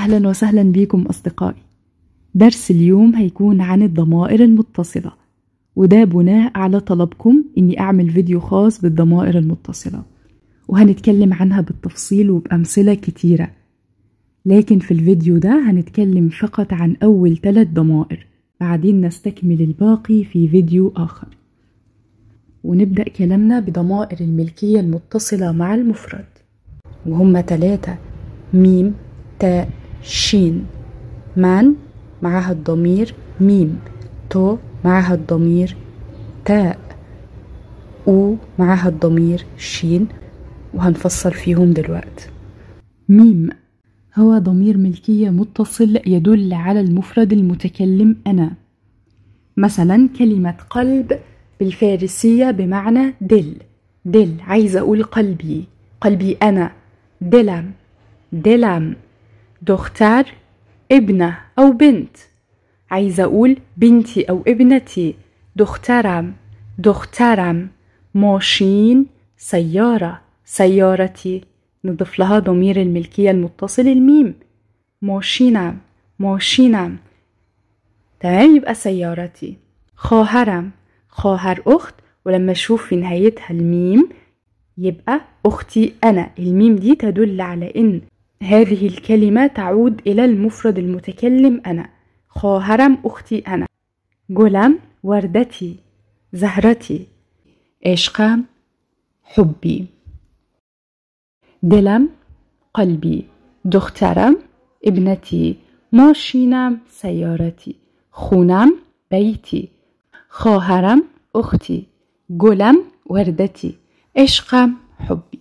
أهلا وسهلا بكم أصدقائي درس اليوم هيكون عن الضمائر المتصلة وده بناء على طلبكم إني أعمل فيديو خاص بالضمائر المتصلة وهنتكلم عنها بالتفصيل وبأمثلة كتيرة لكن في الفيديو ده هنتكلم فقط عن أول ثلاث ضمائر بعدين نستكمل الباقي في فيديو آخر ونبدأ كلامنا بضمائر الملكية المتصلة مع المفرد وهم ثلاثة ميم تاء شين من معها الضمير ميم تو معها الضمير تاء و معها الضمير شين وهنفصل فيهم دلوقتي ميم هو ضمير ملكية متصل يدل على المفرد المتكلم أنا مثلا كلمة قلب بالفارسية بمعنى دل دل عايزة أقول قلبي قلبي أنا دلم دلم دختر ابنة أو بنت عايزة أقول بنتي أو ابنتي دخترم دخترم ماشين سيارة سيارتي نضيف لها ضمير الملكية المتصل الميم ماشينم ماشينم تمام يبقى سيارتي خواهرم خواهر أخت ولما أشوف في نهايتها الميم يبقى أختي أنا الميم دي تدل على إن هذه الكلمة تعود إلى المفرد المتكلم أنا خواهرم أختي أنا جلم وردتي زهرتي عشقم حبي دلم قلبي دخترم ابنتي ماشینم سیارتی خونم بیتی خواهرم اختی گلم وردتي عشقم حبي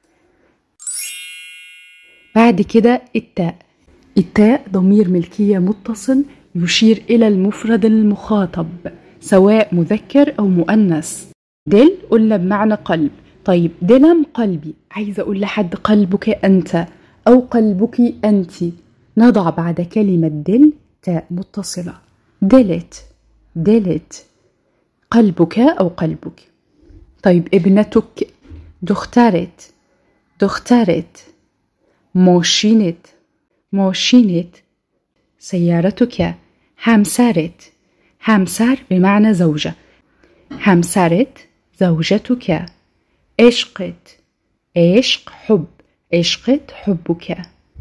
بعد كده التاء التاء ضمير ملكية متصل يشير إلى المفرد المخاطب سواء مذكر أو مؤنث دل قلنا بمعنى قلب طيب دلم قلبي عايزة أقول لحد قلبك أنت أو قلبك أنت نضع بعد كلمة دل تاء متصلة دلت دلت قلبك أو قلبك طيب ابنتك دخترت دخترت ماشينت ماشينت سيارتك همسرت همسر بمعنى زوجة همسرت زوجتك عشقت عشق حب عشقت حبك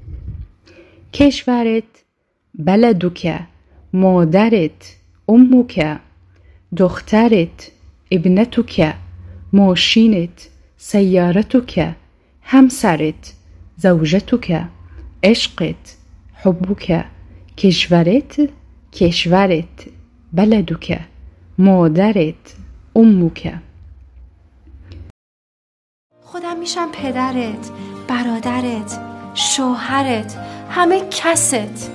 کشورت بلدك مادرت امك دخترت ابنتك ماشينت سيارتك همسرت زوجتك عشقت حبك کشورت کشورت بلدك مادرت امك خودم میشم پدرت برادرت شوهرت همه کست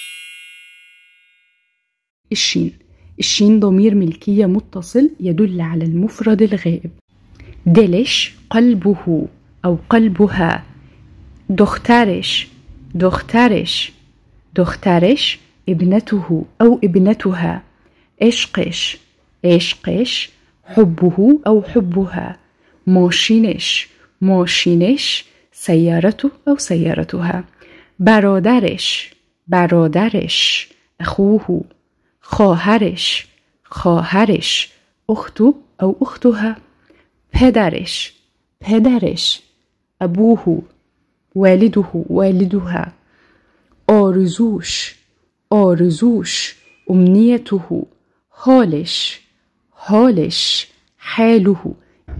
الشين الشين ضمير ملكية متصل يدل على المفرد الغائب دلش قلبه أو قلبها دخترش دخترش دخترش ابنته أو ابنتها عشقش عشقش حبه أو حبها ماشینش ماشینش سیارته أو سيارتها برادرش برادرش أخوه خواهرش خواهرش أخته أو أختها پدرش پدرش أبوه والده والدها آرزوش آرزوش أمنيته حالش حالش حاله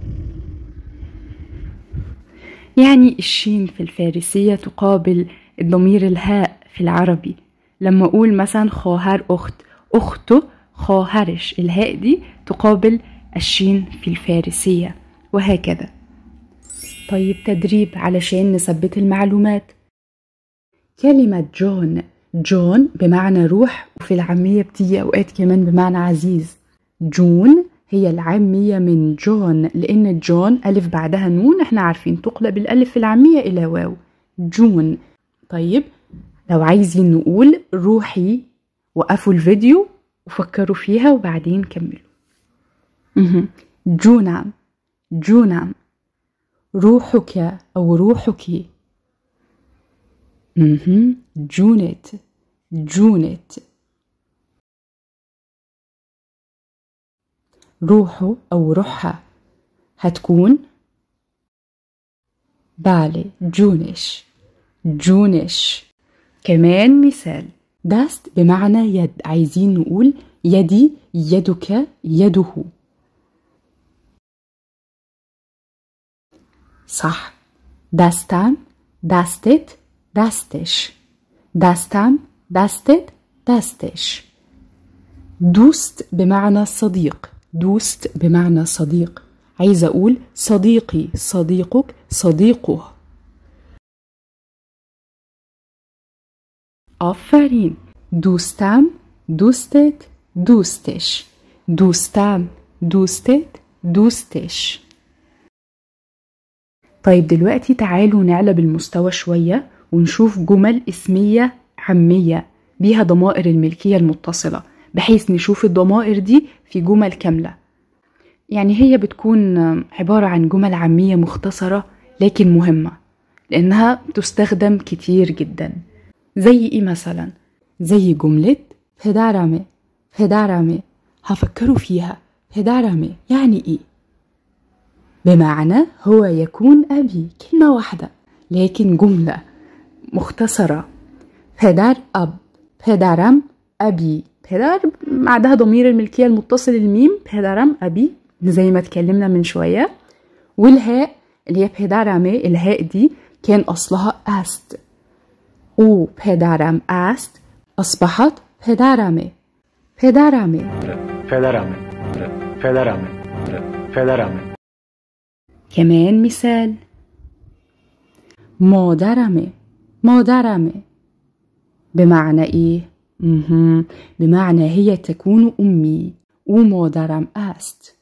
يعني الشين في الفارسية تقابل الضمير الهاء في العربي لما أقول مثلا خواهر أخت أخته خواهرش الهاء دي تقابل الشين في الفارسية وهكذا طيب تدريب علشان نثبت المعلومات كلمة جون جون بمعنى روح وفي العامية بتيجي أوقات كمان بمعنى عزيز جون هي العامية من جون لأن جون ألف بعدها نون احنا عارفين تقلب الألف العامية إلى واو جون طيب لو عايزين نقول روحي وقفوا الفيديو وفكروا فيها وبعدين كملوا جونام جونام روحك أو روحك مهم. جونت جونت روحه أو روحها هتكون بالي جونش جونش كمان مثال داست بمعنى يد عايزين نقول يدي يدك يده صح داستان داستت داستش داستام داستت داستش دوست بمعنى صديق دوست بمعنى صديق عايزة أقول صديقي صديقك صديقه آفرین دوستم دوستت دوستش دوستم دوستت دوستش طيب دلوقتي تعالوا نعلى بالمستوى شوية ونشوف جمل اسمية عامية بيها ضمائر الملكية المتصلة بحيث نشوف الضمائر دي في جمل كاملة يعني هي بتكون عبارة عن جمل عامية مختصرة لكن مهمة لأنها تستخدم كتير جدا زي إيه مثلا؟ زي جملة پدرمه پدرمه هفكروا فيها پدرمه يعني إيه؟ بمعنى هو يكون أبي كلمة واحدة لكن جملة مختصرة پدر أب پدرم أبي پدر بعدها ضمير الملكية المتصل الميم پدرم أبي زي ما اتكلمنا من شوية والهاء اللي هي پدرمه الهاء دي كان أصلها أست او پدرم است أصبحت پدرمه پدرمه پدرمه پدرمه پدرمه كمان مثال مادرمه مادرمه بمعنى إيه؟ مهم. بمعنى هي تكون أمي ومادرم است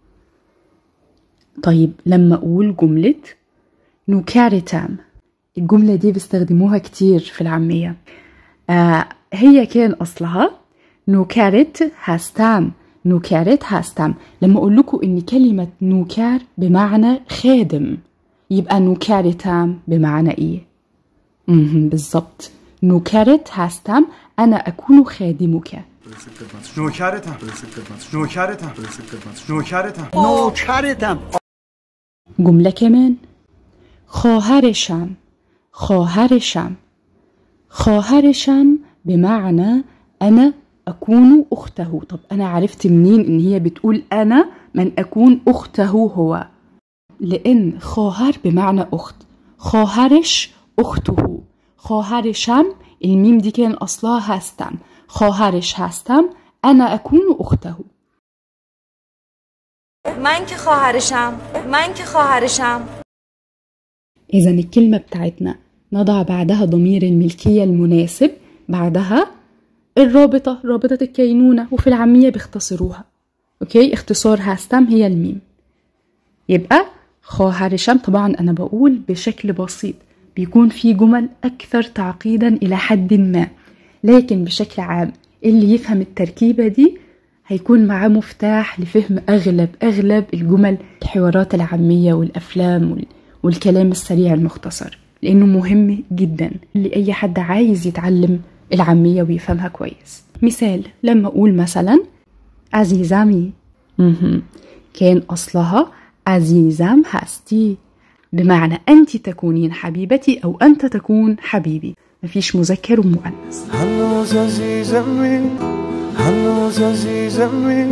طيب لما أقول جملة نكرتم الجملة دي بيستخدموها كتير في العامية آه هي كان أصلها نوكارت هستم نوكارت هستم لما أقول لكم إن كلمة نوكار بمعنى خادم يبقى نوكارتم بمعنى إيه؟ مهم بالظبط نوكارت هستم أنا أكون خادمك نوکرتم نوکرتم نوکرتم نوکرتم جملة كمان خواهرشم خواهرشم خواهرشم بمعنى أنا أكون أخته طب أنا عرفت منين إن هي بتقول أنا من أكون أخته هو لأن خواهر بمعنى أخت خواهرش أخته خواهرشم الميم دي كان أصلها هستم خواهرش هستم أنا أكون أخته من که خواهرشم من که خواهرشم إذا الكلمة بتاعتنا نضع بعدها ضمير الملكية المناسب بعدها الرابطة رابطة الكينونة وفي العامية بيختصروها أوكي اختصار هستم هي الميم يبقى خواهرشم طبعا أنا بقول بشكل بسيط بيكون في جمل أكثر تعقيدا إلى حد ما لكن بشكل عام اللي يفهم التركيبة دي هيكون معاه مفتاح لفهم أغلب أغلب الجمل الحوارات العامية والأفلام وال... والكلام السريع المختصر لأنه مهم جدا لأي حد عايز يتعلم العامية ويفهمها كويس مثال لما أقول مثلا عزيزامي مهم. كان أصلها عزيزام هستي بمعنى أنت تكونين حبيبتي أو أنت تكون حبيبي مفيش مذكر ومؤنث هنوز عزیزمی هنوز عزیزمی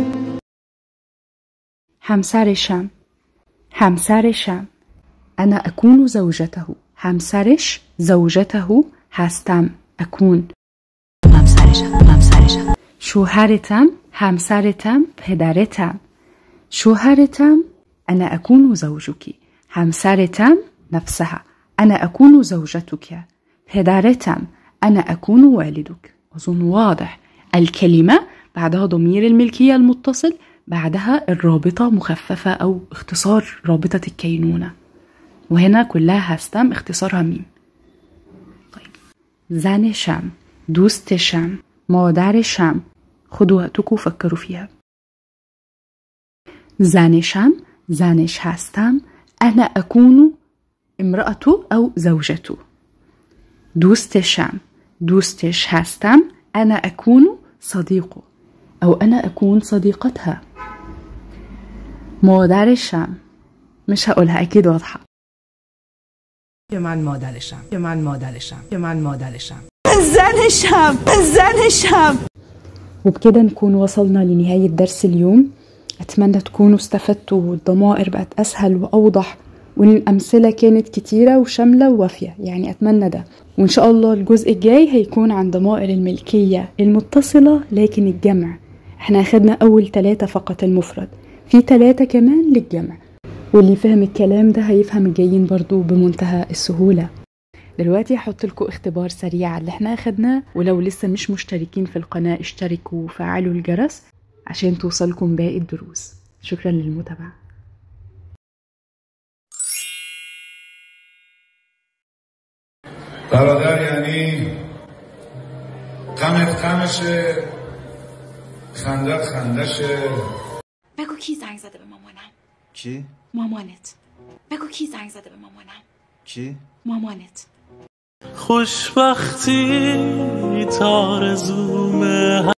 همسرشم همسرشم أنا أكون زوجته همسرش زوجته هستم أكون همسرشم همسرشم شوهرتم همسرتم پدرتم شوهرتم أنا أكون زوجك همسرتم نفسها أنا أكون زوجتك پدرتم أنا أكون والدك أظن واضح الكلمة بعدها ضمير الملكية المتصل بعدها الرابطة مخففة أو اختصار رابطة الكينونة وهنا كلها هستم اختصارها ميم طيب زنشم دوستشم مادرشم خدوا وقتكم وفكروا فيها زنشم زنش هستم أنا أكون امرأته أو زوجته دوستشم دوستش هستم أنا أكون صديقه أو أنا أكون صديقتها مادرشم مش هقولها أكيد واضحة که من مادرشم که من مادرشم که من مادرشم زنشم زنشم وبكده نكون وصلنا لنهاية درس اليوم أتمنى تكونوا استفدتوا والضمائر بقت أسهل وأوضح وإن الأمثلة كانت كتيرة وشاملة ووافية يعني أتمنى ده وإن شاء الله الجزء الجاي هيكون عن ضمائر الملكية المتصلة لكن الجمع احنا أخدنا أول ثلاثة فقط المفرد في ثلاثة كمان للجمع واللي فهم الكلام ده هيفهم الجايين برضو بمنتهى السهولة دلوقتي هحط لكم اختبار سريع على اللي احنا اخدناه ولو لسه مش مشتركين في القناة اشتركوا وفعلوا الجرس عشان توصلكم باقي الدروس شكرا للمتابعة برادر یعنی غمت غمشه خندت خندشه بگو کی زنگ زده به مامانم کی؟ مامانت بگو کی زنگ زده به مامانم کی؟ مامانت خوشبختی تارزومه